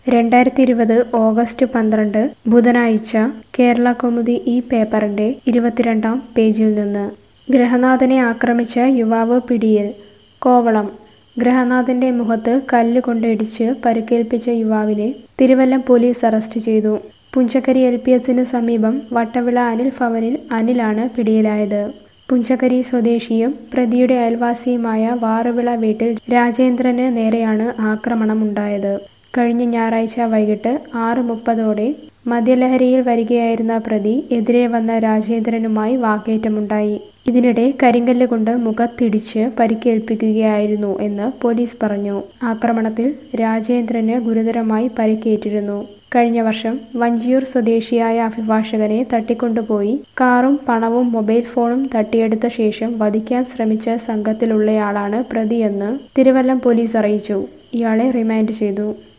രണ്ടായിരത്തി ഇരുപത് ഓഗസ്റ്റ് പന്ത്രണ്ട് ബുധനാഴ്ച കേരള കൗമുദി ഈ പേപ്പറിന്റെ ഇരുപത്തിരണ്ടാം പേജിൽ നിന്ന് ഗൃഹനാഥനെ ആക്രമിച്ച യുവാവ് പിടിയിൽ കോവളം ഗൃഹനാഥന്റെ മുഖത്ത് കല്ല് കൊണ്ടിടിച്ച് പരിക്കേൽപ്പിച്ച യുവാവിനെ തിരുവല്ലം പോലീസ് അറസ്റ്റ് ചെയ്തു പുഞ്ചക്കരി എൽ പി എസിന് സമീപം വട്ടവിള അനിൽ ഭവനിൽ അനിലാണ് പിടിയിലായത് പുഞ്ചക്കരി സ്വദേശിയും പ്രതിയുടെ അയൽവാസിയുമായ വാറുവിള വീട്ടിൽ രാജേന്ദ്രന് നേരെയാണ് ആക്രമണമുണ്ടായത് കഴിഞ്ഞ ഞായറാഴ്ച വൈകിട്ട് ആറ് മുപ്പതോടെ മദ്യലഹരിയിൽ വരികയായിരുന്ന പ്രതി എതിരെ വന്ന രാജേന്ദ്രനുമായി വാക്കേറ്റമുണ്ടായി ഇതിനിടെ കരിങ്കല്ല് കൊണ്ട് മുഖത്തിടിച്ച് പരിക്കേൽപ്പിക്കുകയായിരുന്നു എന്ന് പോലീസ് പറഞ്ഞു ആക്രമണത്തിൽ രാജേന്ദ്രന് ഗുരുതരമായി പരിക്കേറ്റിരുന്നു കഴിഞ്ഞ വർഷം വഞ്ചിയൂർ സ്വദേശിയായ അഭിഭാഷകനെ തട്ടിക്കൊണ്ടുപോയി കാറും പണവും മൊബൈൽ ഫോണും തട്ടിയെടുത്ത ശേഷം വധിക്കാൻ ശ്രമിച്ച സംഘത്തിലുള്ളയാളാണ് പ്രതിയെന്ന് തിരുവല്ലം പോലീസ് അറിയിച്ചു ഇയാളെ റിമാൻഡ് ചെയ്തു